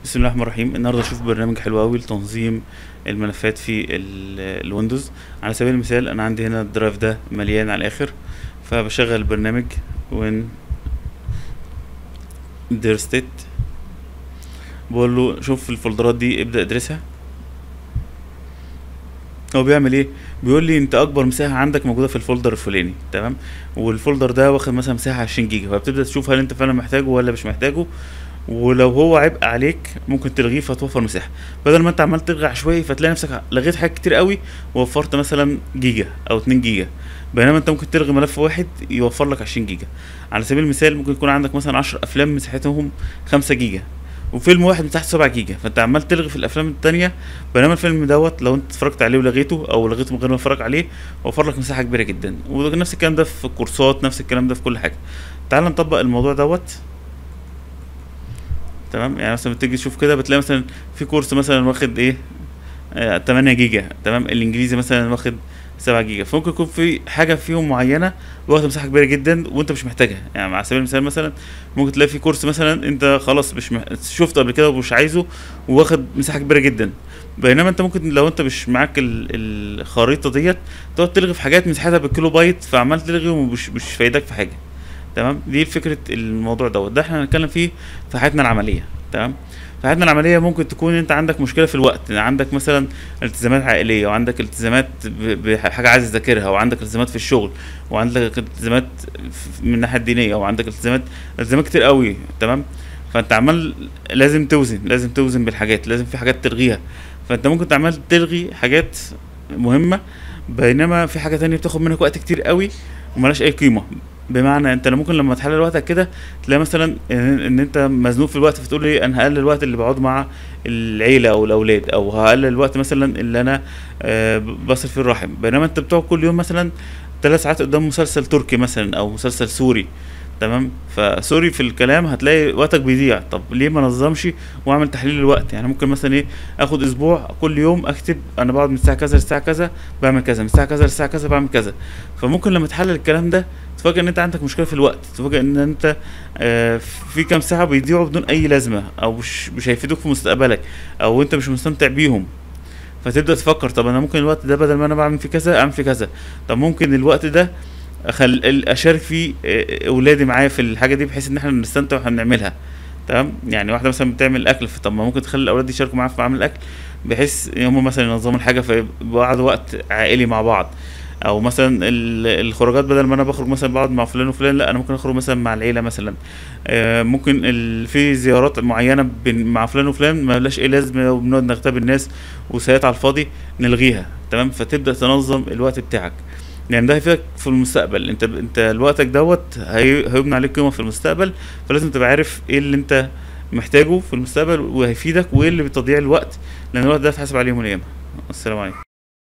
بسم الله الرحمن الرحيم النهارده اشوف برنامج حلو قوي لتنظيم الملفات في ال- الويندوز على سبيل المثال انا عندي هنا الدرايف ده مليان على الاخر فبشغل البرنامج وين دير ستيت بقول له شوف الفولدرات دي ابدا ادرسها هو بيعمل ايه بيقول لي انت اكبر مساحه عندك موجوده في الفولدر الفلاني تمام والفولدر ده واخد مثلا مساحه 20 جيجا فبتبدا تشوف هل انت فعلا محتاجه ولا مش محتاجه ولو هو عبء عليك ممكن تلغيه فتوفر مساحه بدل ما انت عمال تلغي عشوائي فتلاقي نفسك لغيت حاجات كتير قوي ووفرت مثلا جيجا او 2 جيجا بينما انت ممكن تلغي ملف واحد يوفر لك 20 جيجا على سبيل المثال ممكن يكون عندك مثلا 10 افلام مساحتهم 5 جيجا وفيلم واحد مساحته 7 جيجا فانت عمال تلغي في الافلام التانية بينما الفيلم دوت لو انت اتفرجت عليه ولغيته او لغيته من غير ما تتفرج عليه وفر لك مساحه كبيره جدا ونفس الكلام ده في الكورسات نفس الكلام ده في كل حاجه تعال نطبق الموضوع دوت تمام يعني مثلا بتيجي تشوف كده بتلاقي مثلا في كورس مثلا واخد ايه آه 8 جيجا تمام الانجليزي مثلا واخد 7 جيجا فممكن يكون في حاجه فيهم معينه واخده مساحه كبيره جدا وانت مش محتاجها يعني على سبيل المثال مثلا ممكن تلاقي في كورس مثلا انت خلاص مش مح... شفته قبل كده ومش عايزه واخد مساحه كبيره جدا بينما انت ممكن لو انت مش معاك ال- الخريطه ديت تقعد تلغي في حاجات مساحتها بالكيلو بايت فعمال تلغي ومش مش فايدك في حاجه تمام دي فكره الموضوع دوت ده احنا هنتكلم فيه في حياتنا العمليه تمام في حياتنا العمليه ممكن تكون انت عندك مشكله في الوقت عندك مثلا التزامات عائليه وعندك التزامات ب- بحاجه عايز تذاكرها وعندك التزامات في الشغل وعندك التزامات ف- من الناحيه الدينيه وعندك التزامات التزامات كتير قوي تمام فانت عمال لازم توزن لازم توزن بالحاجات لازم في حاجات تلغيها فانت ممكن تعمل تلغي حاجات مهمه بينما في حاجه تانية بتاخد منك وقت كتير قوي وملهاش اي قيمه بمعنى انت ممكن لما تحلل وقتك كده تلاقي مثلا ان, ان انت مزنوق في الوقت فتقول ايه انا هقلل الوقت اللي بقعد مع العيله او الاولاد او هقلل الوقت مثلا اللي انا آه بصل فيه الرحم بينما انت بتقعد كل يوم مثلا ثلاث ساعات قدام مسلسل تركي مثلا او مسلسل سوري تمام فسوري في الكلام هتلاقي وقتك بيضيع طب ليه ما نظمش واعمل تحليل الوقت يعني ممكن مثلا ايه اخد اسبوع كل يوم اكتب انا بقعد من الساعه كذا للساعه كذا بعمل كذا من الساعه كذا للساعه كذا بعمل كذا فممكن لما تحلل الكلام ده تفاجئ ان انت عندك مشكله في الوقت تفاجئ ان انت آه في كام ساعه بيضيعوا بدون اي لازمه او مش مش هيفيدوك في مستقبلك او انت مش مستمتع بيهم فتبدا تفكر طب انا ممكن الوقت ده بدل ما انا بعمل فيه كذا اعمل فيه كذا طب ممكن الوقت ده أخل... اشارك فيه آه، اولادي معايا في الحاجه دي بحيث ان احنا نستمتع واحنا بنعملها تمام يعني واحده مثلا بتعمل اكل طب ما ممكن تخلي الاولاد يشاركوا معاها في عمل الاكل بحيث هم مثلا ينظموا الحاجه فيبقوا قعدوا وقت عائلي مع بعض او مثلا ال- الخروجات بدل ما انا بخرج مثلا بقعد مع فلان وفلان لا انا ممكن اخرج مثلا مع العيله مثلا آه، ممكن ال... في زيارات معينه بين... مع فلان وفلان ما لهاش اي لازمه وبنقعد نغتاب الناس وسايات على الفاضي نلغيها تمام فتبدا تنظم الوقت بتاعك يعني ده هيفيدك في المستقبل انت انت وقتك دوت هي... هيبني عليك قيمه في المستقبل فلازم تبقى عارف ايه اللي انت محتاجه في المستقبل وهيفيدك وايه اللي بتضييع الوقت لان الوقت ده هتحاسب عليه يوم القيامه السلام عليكم